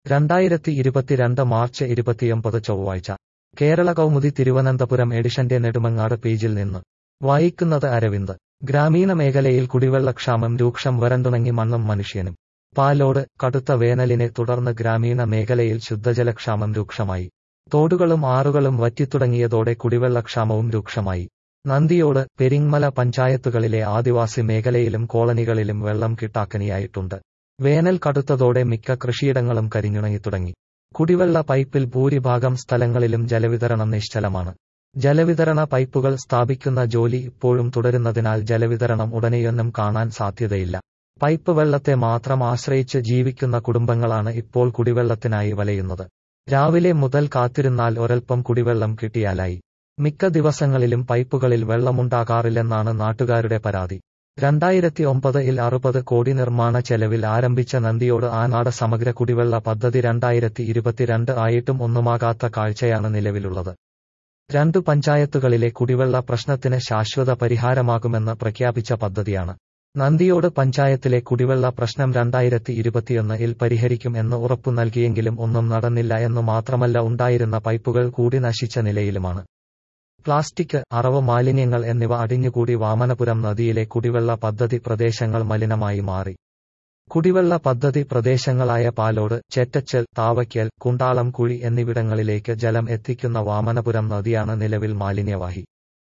രണ്ടായിരത്തി ഇരുപത്തിരണ്ട് മാർച്ച് ഇരുപത്തിയൊമ്പത് ചൊവ്വാഴ്ച കേരള കൗമുദി തിരുവനന്തപുരം എഡിഷന്റെ നെടുമങ്ങാട് പേജിൽ നിന്ന് വായിക്കുന്നത് അരവിന്ദ് ഗ്രാമീണ മേഖലയിൽ കുടിവെള്ളക്ഷാമം രൂക്ഷം വരണ്ടുണങ്ങി മണ്ണും മനുഷ്യനും പാലോട് കടുത്ത വേനലിനെ തുടർന്ന് ഗ്രാമീണ മേഖലയിൽ ശുദ്ധജലക്ഷാമം രൂക്ഷമായി തോടുകളും ആറുകളും വറ്റിത്തുടങ്ങിയതോടെ കുടിവെള്ളക്ഷാമവും രൂക്ഷമായി നന്ദിയോട് പെരിങ്മല പഞ്ചായത്തുകളിലെ ആദിവാസി മേഖലയിലും കോളനികളിലും വെള്ളം കിട്ടാക്കനിയായിട്ടുണ്ട് വേനൽ കടുത്തതോടെ മിക്ക കൃഷിയിടങ്ങളും കരിഞ്ഞുണങ്ങിത്തുടങ്ങി കുടിവെള്ള പൈപ്പിൽ ഭൂരിഭാഗം സ്ഥലങ്ങളിലും ജലവിതരണം നിശ്ചലമാണ് ജലവിതരണ പൈപ്പുകൾ സ്ഥാപിക്കുന്ന ജോലി ഇപ്പോഴും തുടരുന്നതിനാൽ ജലവിതരണം ഉടനെയൊന്നും കാണാൻ സാധ്യതയില്ല പൈപ്പ് വെള്ളത്തെ മാത്രം ആശ്രയിച്ച് ജീവിക്കുന്ന കുടുംബങ്ങളാണ് ഇപ്പോൾ കുടിവെള്ളത്തിനായി വലയുന്നത് രാവിലെ മുതൽ കാത്തിരുന്നാൽ ഒരൽപ്പം കുടിവെള്ളം കിട്ടിയാലായി മിക്ക ദിവസങ്ങളിലും പൈപ്പുകളിൽ വെള്ളമുണ്ടാകാറില്ലെന്നാണ് നാട്ടുകാരുടെ പരാതി രണ്ടായിരത്തി ഒമ്പതിൽ അറുപത് കോടി നിർമ്മാണ ചെലവിൽ ആരംഭിച്ച നന്ദിയോട് ആനാട് സമഗ്ര കുടിവെള്ള പദ്ധതി രണ്ടായിരത്തി ഇരുപത്തിരണ്ട് ആയിട്ടും ഒന്നുമാകാത്ത കാഴ്ചയാണ് നിലവിലുള്ളത് രണ്ടു പഞ്ചായത്തുകളിലെ കുടിവെള്ള പ്രശ്നത്തിന് ശാശ്വത പരിഹാരമാകുമെന്ന് പ്രഖ്യാപിച്ച പദ്ധതിയാണ് നന്ദിയോട് പഞ്ചായത്തിലെ കുടിവെള്ള പ്രശ്നം രണ്ടായിരത്തി ഇരുപത്തിയൊന്നിൽ പരിഹരിക്കും എന്ന് ഉറപ്പു നൽകിയെങ്കിലും ഒന്നും നടന്നില്ല എന്നു മാത്രമല്ല ഉണ്ടായിരുന്ന പൈപ്പുകൾ കൂടി നശിച്ച നിലയിലുമാണ് പ്ലാസ്റ്റിക് അറവ് മാലിന്യങ്ങൾ എന്നിവ അടിഞ്ഞുകൂടി വാമനപുരം നദിയിലെ കുടിവെള്ള പദ്ധതി പ്രദേശങ്ങൾ മലിനമായി മാറി കുടിവെള്ള പദ്ധതി പ്രദേശങ്ങളായ പാലോട് ചെറ്റച്ചൽ താവയ്ക്കൽ കുണ്ടാളം കുഴി എന്നിവിടങ്ങളിലേക്ക് ജലം എത്തിക്കുന്ന വാമനപുരം നദിയാണ് നിലവിൽ മാലിന്യവാഹി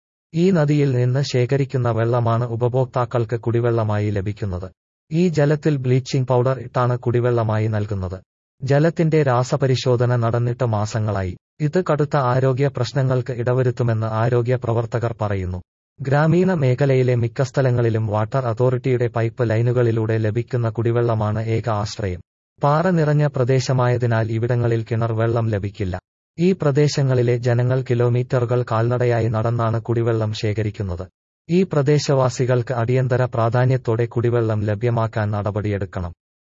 ഈ നദിയിൽ നിന്ന് ശേഖരിക്കുന്ന വെള്ളമാണ് ഉപഭോക്താക്കൾക്ക് കുടിവെള്ളമായി ലഭിക്കുന്നത് ഈ ജലത്തിൽ ബ്ലീച്ചിംഗ് പൗഡർ ഇട്ടാണ് കുടിവെള്ളമായി നൽകുന്നത് ജലത്തിന്റെ രാസപരിശോധന നടന്നിട്ട് മാസങ്ങളായി ഇത് കടുത്ത ആരോഗ്യ പ്രശ്നങ്ങൾക്ക് ഇടവരുത്തുമെന്ന് ആരോഗ്യ പ്രവർത്തകർ പറയുന്നു ഗ്രാമീണ മേഖലയിലെ മിക്ക സ്ഥലങ്ങളിലും വാട്ടർ അതോറിറ്റിയുടെ പൈപ്പ് ലൈനുകളിലൂടെ ലഭിക്കുന്ന കുടിവെള്ളമാണ് ഏക ആശ്രയം പാറ നിറഞ്ഞ പ്രദേശമായതിനാൽ ഇവിടങ്ങളിൽ കിണർ വെള്ളം ലഭിക്കില്ല ഈ പ്രദേശങ്ങളിലെ ജനങ്ങൾ കിലോമീറ്ററുകൾ കാൽനടയായി നടന്നാണ് കുടിവെള്ളം ശേഖരിക്കുന്നത് ഈ പ്രദേശവാസികൾക്ക് അടിയന്തര പ്രാധാന്യത്തോടെ കുടിവെള്ളം ലഭ്യമാക്കാൻ നടപടിയെടുക്കണം